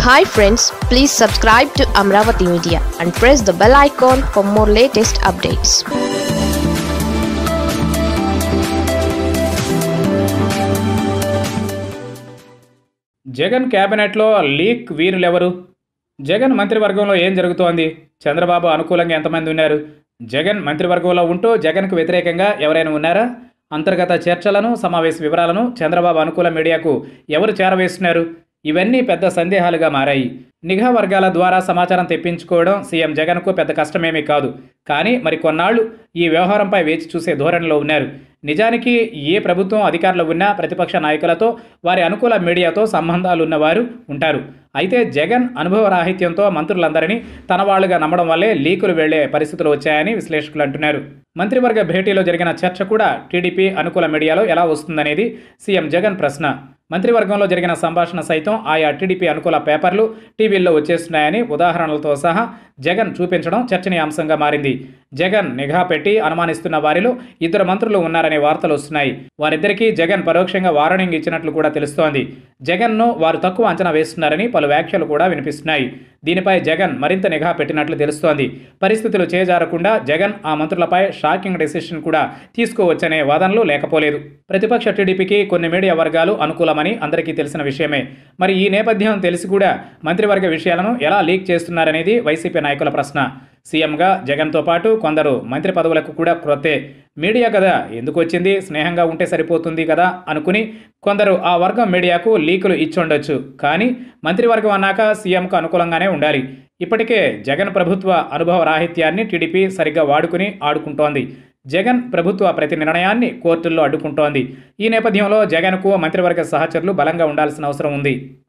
hi friends please subscribe to Amaravati media and press the bell icon for more latest updates Jagan కేబినెట్లో leak వీరులెవరు Jagan మంత్రివర్గంలో ఏం జరుగుతోంది చంద్రబాబు అనుకూలంగా ఎంతమంది ఉన్నారు జగన్ మంత్రివర్గంలో ఉంటూ జగన్కు వ్యతిరేకంగా ఎవరైనా ఉన్నారా అంతర్గత చర్చలను సమావేశ వివరాలను చంద్రబాబు అనుకూల మీడియాకు ఎవరు చేరవేస్తున్నారు ఇవన్నీ పెద్ద సందేహాలుగా మారాయి నిఘా వర్గాల ద్వారా సమాచారం తెప్పించుకోవడం సీఎం జగన్కు పెద్ద కష్టమేమీ కాదు కానీ మరి కొన్నాళ్లు ఈ వ్యవహారంపై వేచి చూసే ధోరణిలో ఉన్నారు నిజానికి ఏ ప్రభుత్వం అధికారంలో ఉన్నా ప్రతిపక్ష నాయకులతో వారి అనుకూల మీడియాతో సంబంధాలు ఉన్నవారు ఉంటారు అయితే జగన్ అనుభవ రాహిత్యంతో మంత్రులందరినీ తన వాళ్లుగా నమ్మడం వల్లే లీకులు వెళ్లే పరిస్థితులు వచ్చాయని విశ్లేషకులు అంటున్నారు మంత్రివర్గ భేటీలో జరిగిన చర్చ కూడా టీడీపీ అనుకూల మీడియాలో ఎలా వస్తుందనేది సీఎం జగన్ ప్రశ్న మంత్రివర్గంలో జరిగిన సంభాషణ సైతం ఆయా టీడీపీ అనుకూల పేపర్లు టీవీల్లో వచ్చేస్తున్నాయని ఉదాహరణలతో సహా జగన్ చూపించడం చర్చనీయాంశంగా మారింది జగన్ నిఘా పెట్టి అనుమానిస్తున్న వారిలో ఇద్దరు మంత్రులు ఉన్నారనే వార్తలు వస్తున్నాయి వారిద్దరికీ జగన్ పరోక్షంగా వార్నింగ్ ఇచ్చినట్లు కూడా తెలుస్తోంది జగన్ను వారు తక్కువ అంచనా వేస్తున్నారని పలు వ్యాఖ్యలు కూడా వినిపిస్తున్నాయి దీనిపై జగన్ మరింత నిఘా పెట్టినట్లు తెలుస్తోంది పరిస్థితులు చేజారకుండా జగన్ ఆ మంత్రులపై షాకింగ్ డెసిషన్ కూడా తీసుకోవచ్చనే వాదనలు లేకపోలేదు ప్రతిపక్ష టీడీపీకి కొన్ని మీడియా వర్గాలు అనుకూలమని అందరికీ తెలిసిన విషయమే మరి ఈ నేపథ్యం తెలిసి కూడా మంత్రివర్గ విషయాలను ఎలా లీక్ చేస్తున్నారనేది వైసీపీ నాయకుల ప్రశ్న సీఎంగా జగన్తో పాటు కొందరు మంత్రి పదవులకు కూడా క్రొత్తే మీడియా కదా ఎందుకు వచ్చింది స్నేహంగా ఉంటే సరిపోతుంది కదా అనుకుని కొందరు ఆ వర్గం మీడియాకు లీకులు ఇచ్చుండొచ్చు కానీ మంత్రివర్గం అన్నాక సీఎంకు అనుకూలంగానే ఉండాలి ఇప్పటికే జగన్ ప్రభుత్వ అనుభవ రాహిత్యాన్ని టీడీపీ సరిగ్గా వాడుకుని ఆడుకుంటోంది జగన్ ప్రభుత్వ ప్రతి నిర్ణయాన్ని కోర్టుల్లో అడ్డుకుంటోంది ఈ నేపథ్యంలో జగన్కు మంత్రివర్గ సహచరులు బలంగా ఉండాల్సిన అవసరం ఉంది